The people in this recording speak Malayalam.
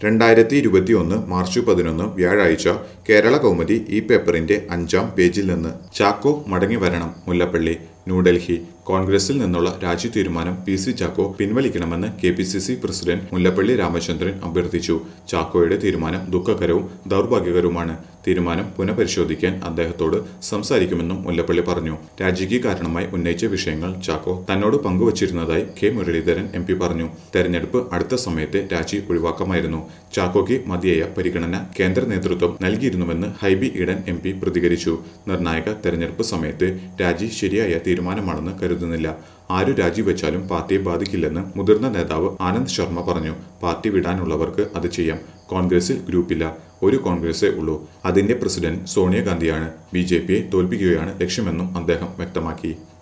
രണ്ടായിരത്തി ഇരുപത്തിയൊന്ന് മാർച്ച് പതിനൊന്ന് വ്യാഴാഴ്ച കേരള കൗമുദി ഈ പേപ്പറിന്റെ അഞ്ചാം പേജിൽ നിന്ന് ചാക്കോ മടങ്ങി വരണം മുല്ലപ്പള്ളി ന്യൂഡൽഹി കോൺഗ്രസിൽ നിന്നുള്ള രാജി തീരുമാനം പി സി ചാക്കോ പിൻവലിക്കണമെന്ന് K P C C president Mullappally Ramachandran അഭ്യർത്ഥിച്ചു ചാക്കോയുടെ തീരുമാനം ദുഃഖകരവും ദൗർഭാഗ്യകരവുമാണ് തീരുമാനം പുനഃപരിശോധിക്കാൻ അദ്ദേഹത്തോട് സംസാരിക്കുമെന്നും മുല്ലപ്പള്ളി പറഞ്ഞു രാജിക്ക് കാരണമായി ഉന്നയിച്ച വിഷയങ്ങൾ ചാക്കോ തന്നോട് പങ്കുവച്ചിരുന്നതായി കെ മുരളീധരൻ എം പി പറഞ്ഞു തെരഞ്ഞെടുപ്പ് അടുത്ത സമയത്തെ രാജി ഒഴിവാക്കാമായിരുന്നു ചാക്കോയ്ക്ക് മതിയായ പരിഗണന കേന്ദ്ര നേതൃത്വം നൽകിയിരുന്നുവെന്ന് ഹൈബി ഈഡൻ എം പി പ്രതികരിച്ചു നിർണായക തെരഞ്ഞെടുപ്പ് സമയത്ത് രാജി ശരിയായ തീരുമാനമാണെന്ന് കരുതുന്നില്ല ആരു രാജിവെച്ചാലും പാർട്ടിയെ ബാധിക്കില്ലെന്ന് മുതിർന്ന നേതാവ് ആനന്ദ് ശർമ്മ പറഞ്ഞു പാർട്ടി വിടാനുള്ളവർക്ക് അത് ചെയ്യാം കോൺഗ്രസിൽ ഗ്രൂപ്പില്ല ഒരു കോൺഗ്രസേ ഉള്ളൂ അതിന്റെ പ്രസിഡന്റ് സോണിയാഗാന്ധിയാണ് ബി ജെ പിയെ തോൽപ്പിക്കുകയാണ് ലക്ഷ്യമെന്നും അദ്ദേഹം വ്യക്തമാക്കി